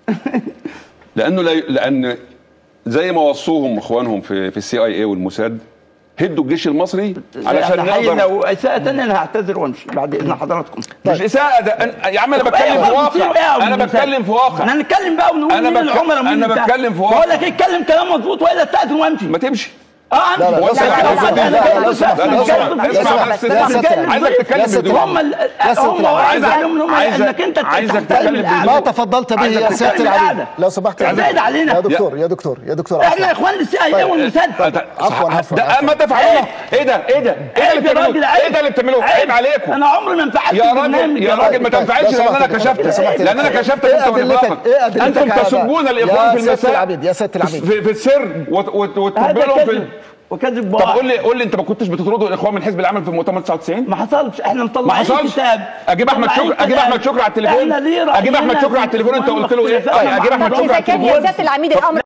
لانه لا لان زي ما وصوهم اخوانهم في في السي اي اي والموساد هدوا الجيش المصري علشان علشان نقدر لو اساءة تانية انا هعتذر وامشي بعد اذن حضراتكم مش اساءه ده أنا- يا عم انا بتكلم في واقع انا بتكلم في واقع احنا هنتكلم بقى ونقول أنا مين بتك- العملاء ومين أنا بتاع. بتكلم في واقع. بقول لك اتكلم كلام مظبوط والا استاذن وامشي ما تمشي اه امشي لا، لا، لو سمحت، لا، لو سمحت، لا، لا، لا، لو سمحت، لا، لا، لا، لو لا، سمحت، لا، اسمع لا، بس، لا، لا، لا، لا، لا، عايزك تتكلم يا ست بهدوء. هم ال- يا ست هم العمل. واعز عايزك- عليهم ان هم عايزك- انك انت عايزك تتكلم تتكلم بالقعدة. بهدوء. ما تفضلت به عايزك يا سياده تتكلم العميد بالقعدة. لو سمحت عايزك- زايد علينا. يا دكتور يا دكتور يا دكتور احنا عفواً. اخوان السي اي اي والموساد عفواً، عفواً، ده عفواً. ما تفعلونه ايه ده ايه ده ايه عيب اللي يا راجل بتعملوه عيب ايه ده اللي بتعملوه عيب عليكم انا عمري ما انفعلت يا في راجل البرنامج يا راجل ما طيب، تنفعلش لو لان انا سمحت، لو كشفتك سمحت. لان انا كشفتك ايه انت ادلتك ونفاقك ايه ادلتك انتم على تسبون ده؟ الاخوان في يا سياده المساء العميد يا سياده العميد في, في السر وت- وت- هذا وتقبلهم في كذب وكذب طب باع قول لي قول لي انت ما كنتش بتطردوا الاخوان من حزب العمل في مؤتمر 99 ما حصلش احنا مطلعين ما حصلش كتاب اجيب احمد مطلعين شكري اجيب كتاب. احمد شكري على التليفون احنا ليه اجيب احمد رأينا شكري على في التليفون انت قلت له ايه اختلافات اجيب مع احمد بعض. شكري إذا على كان يا التليفون سيادة العميد الأمر